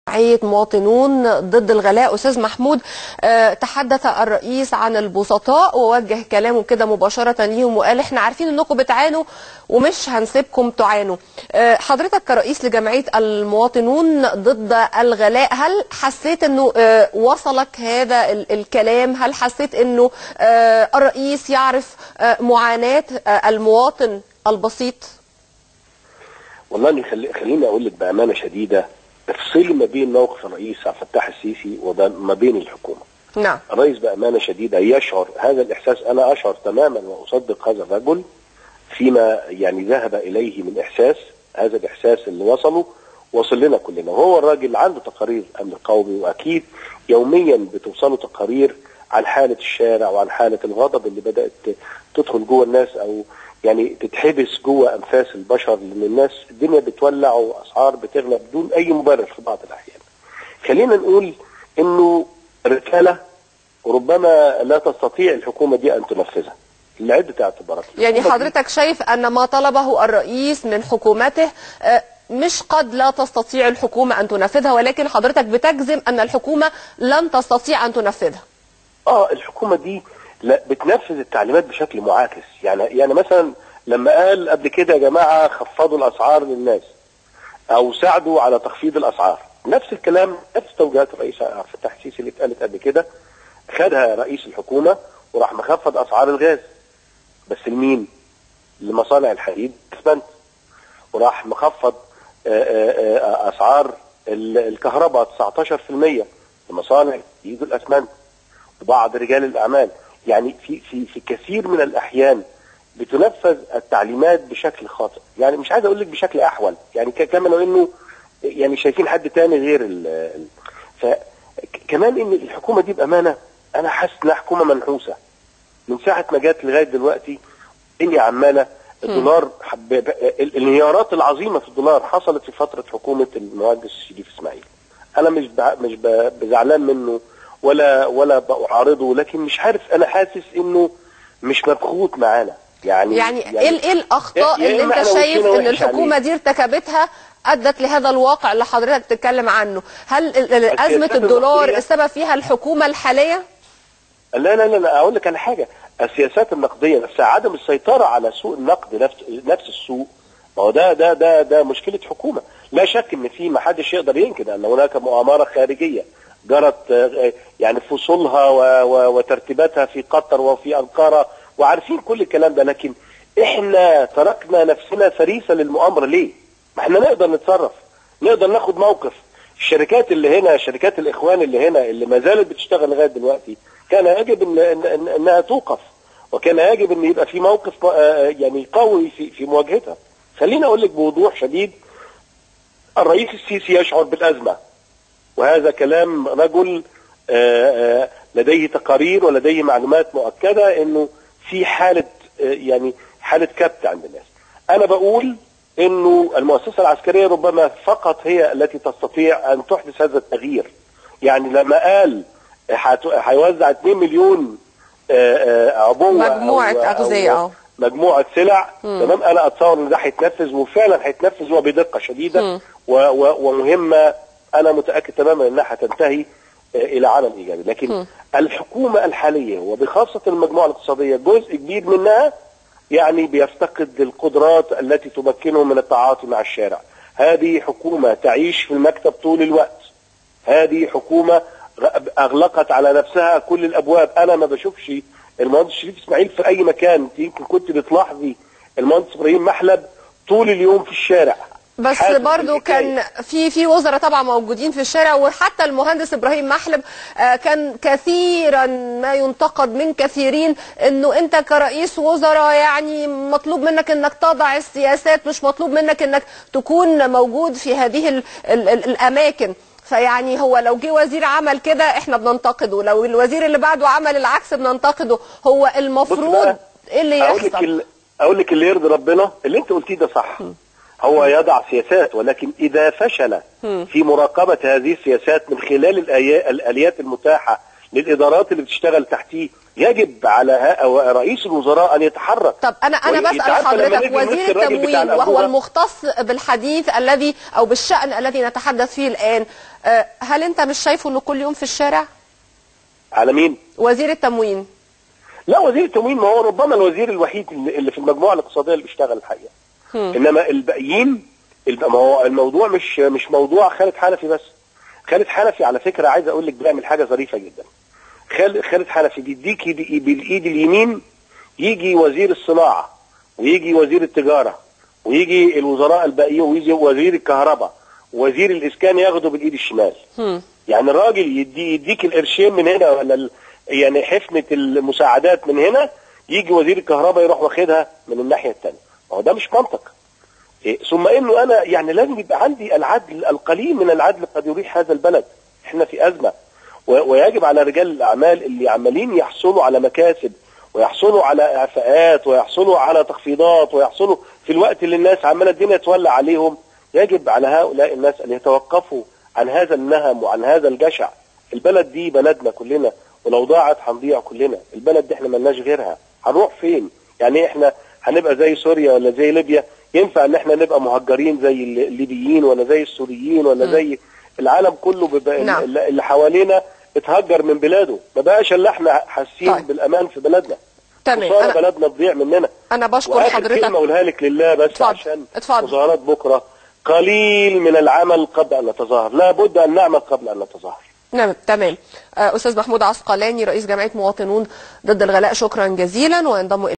جمعية مواطنون ضد الغلاء أستاذ محمود آه، تحدث الرئيس عن البسطاء ووجه كلامه كده مباشرة ليهم وقال احنا عارفين انكم بتعانوا ومش هنسيبكم تعانوا آه، حضرتك كرئيس لجمعية المواطنون ضد الغلاء هل حسيت انه آه، وصلك هذا ال- الكلام هل حسيت انه آه، الرئيس يعرف آه، معاناة آه، المواطن البسيط والله اللي خلي خليني اقول لك بامانه شديده افصلي ما بين موقف الرئيس عبد الفتاح السيسي وما بين الحكومه. نعم الرئيس بامانه شديده يشعر هذا الاحساس انا اشعر تماما واصدق هذا الرجل فيما يعني ذهب اليه من احساس هذا الاحساس اللي وصله وصل لنا كلنا وهو الراجل عنده تقارير امن قومي واكيد يوميا بتوصله تقارير عن حاله الشارع وعن حاله الغضب اللي بدات تدخل جوه الناس او يعني تتحبس جوه انفاس البشر لان الناس الدنيا بتولع واسعار بتغلى بدون اي مبرر في بعض الاحيان. خلينا نقول انه رساله وربما لا تستطيع الحكومه دي ان تنفذها لعده اعتبارات. يعني الحكومة دي- حضرتك شايف أن ما طلبه الرئيس من حكومته آه، مش قد لا تستطيع الحكومة أن تنفذها ولكن حضرتك بتجزم أن الحكومة لن تستطيع أن تنفذها اه الحكومه دي لا بتنفذ التعليمات بشكل معاكس يعني يعني مثلا لما قال قبل كده يا جماعه خفضوا الاسعار للناس او ساعدوا على تخفيض الاسعار نفس الكلام نفس توجيهات الرئيس عبد الفتاح السيسي اللي اتقالت قبل كده خدها رئيس الحكومه وراح مخفض اسعار الغاز بس لمين؟ لمصانع الحديد والاسمنت وراح مخفض آه، آه، آه، اسعار ال- الكهرباء 19% لمصانع الحديد والاسمنت وبعض رجال الاعمال يعني في في في كثير من الاحيان بتنفذ التعليمات بشكل خاطئ يعني مش عايز اقول لك بشكل احول يعني ك- كما لو انه يعني شايفين حد تاني غير ال ال- فكمان ان الحكومه دي بامانه انا حاسس انها حكومه منحوسه من ساعه ما جت لغايه دلوقتي الدنيا عماله الدولار حب... ب- ال- الانهيارات العظيمه في الدولار حصلت في فتره حكومه المهندس شريف اسماعيل انا مش ب... مش ب... بزعلان منه ولا ولا بعارضه لكن مش عارف انا حاسس انه مش مبخوت معانا يعني يعني إيه إيه الأخطاء يا- يا اللي إما أنت إحنا شايف وشنا أن وحش الحكومة عليه. دي ارتكبتها أدت لهذا الواقع اللي حضرتك تتكلم عنه هل ال- ال- السياسات أزمة الدولار النقدية- السبب فيها الحكومة الحالية؟ لا لا لا لا اقول لك على حاجه السياسات النقديه نفسها عدم السيطره على سوق النقد نفس نفس السوق ما هو ده ده ده ده مشكله حكومه لا شك ان في ما حدش يقدر ينكر ان هناك مؤامره خارجيه جرت آه، يعني فصولها و- و- وترتيباتها في قطر وفي انقره وعارفين كل الكلام ده لكن احنا تركنا نفسنا فريسه للمؤامره ليه؟ ما احنا نقدر نتصرف نقدر ناخد موقف الشركات اللي هنا شركات الاخوان اللي هنا اللي ما زالت بتشتغل لغايه دلوقتي كان يجب إن إن إن انها توقف وكان يجب ان يبقى في موقف آه، يعني قوي في في مواجهتها خليني اقول لك بوضوح شديد الرئيس السيسي يشعر بالازمه وهذا كلام رجل آه، آه، لديه تقارير ولديه معلومات مؤكده انه في حاله آه، يعني حاله كبت عند الناس. انا بقول انه المؤسسه العسكريه ربما فقط هي التي تستطيع ان تحدث هذا التغيير. يعني لما قال هت- هيوزع 2 مليون آه، آه، عبوه مجموعة أو- أو أغذية، آه. مجموعه سلع تمام انا اتصور ان ده هيتنفذ وفعلا هيتنفذ وبدقه شديده مم. و و ومهمه انا متاكد تماما انها هتنتهي آه، الى عمل ايجابي لكن الحكومه الحاليه وبخاصه المجموعه الاقتصاديه جزء كبير منها يعني بيفتقد القدرات التي تمكنه من التعاطي مع الشارع هذه حكومه تعيش في المكتب طول الوقت هذه حكومه غ- اغلقت على نفسها كل الابواب انا ما بشوفش المهندس شريف اسماعيل في اي مكان انت يمكن كنت بتلاحظي المهندس ابراهيم محلب طول اليوم في الشارع بس حاسس برضو بالحكاية. كان في في وزراء طبعا موجودين في الشارع وحتى المهندس ابراهيم محلب آه، كان كثيرا ما ينتقد من كثيرين انه انت كرئيس وزراء يعني مطلوب منك انك تضع السياسات مش مطلوب منك انك تكون موجود في هذه ال ال ال الاماكن فيعني هو لو جه وزير عمل كده احنا بننتقده لو الوزير اللي بعده عمل العكس بننتقده هو بص المفروض بقى، ايه اللي اقول لك يحصل ال- اقول لك اللي يرضي ربنا اللي انت قلتيه ده صح هو يضع سياسات ولكن اذا فشل في مراقبه هذه السياسات من خلال الآي- الاليات المتاحه للادارات اللي بتشتغل تحتيه يجب على ها- رئيس الوزراء ان يتحرك طب انا انا وإنت بسال عارفة لما حضرتك نيجي نمسك وزير الراجل بتاع التموين وهو الأنبوبة؟ المختص بالحديث الذي او بالشان الذي نتحدث فيه الان آه، هل انت مش شايفه انه كل يوم في الشارع على مين؟ وزير التموين لا وزير التموين ما هو ربما الوزير الوحيد اللي اللي في المجموعه الاقتصاديه اللي بيشتغل الحقيقه انما الباقيين الب- ما هو الموضوع مش مش موضوع خالد حنفي بس خالد حنفي على فكره عايز اقول لك بيعمل حاجه ظريفه جدا خالد خالد حنفي بيديك يد- بالايد اليمين يجي وزير الصناعه ويجي وزير التجاره ويجي الوزراء الباقيين ويجي وزير الكهرباء وزير الاسكان ياخده بالايد الشمال هم. يعني الراجل يدي يديك القرشين من هنا ولا ال... يعني حفنه المساعدات من هنا يجي وزير الكهرباء يروح واخدها من الناحيه الثانيه ما هو ده مش منطق إيه؟ ثم انه انا يعني لازم يبقى عندي العدل القليل من العدل قد يريح هذا البلد احنا في ازمه و... ويجب على رجال الاعمال اللي عمالين يحصلوا على مكاسب ويحصلوا على اعفاءات ويحصلوا على تخفيضات ويحصلوا في الوقت اللي الناس عماله الدنيا تولع عليهم يجب على هؤلاء الناس ان يتوقفوا عن هذا النهم وعن هذا الجشع البلد دي بلدنا كلنا ولو ضاعت هنضيع كلنا البلد دي احنا ملناش غيرها هنروح فين يعني احنا هنبقى زي سوريا ولا زي ليبيا ينفع ان احنا نبقى مهجرين زي الليبيين ولا زي السوريين ولا زي العالم كله بيبقى نعم. اللي اللي حوالينا اتهجر من بلاده ما بقاش الا احنا حاسين طيب. بالامان في بلدنا تمام خسارة انا بلدنا تضيع مننا انا بشكر واخر حضرتك كلمه اقولها لك لله بس اتفضل. عشان اتفضل. مظاهرات بكره قليل من العمل قبل ان نتظاهر لا بد ان نعمل قبل ان نتظاهر نعم تمام آه، استاذ محمود عسقلاني رئيس جمعيه مواطنون ضد الغلاء شكرا جزيلا وينضم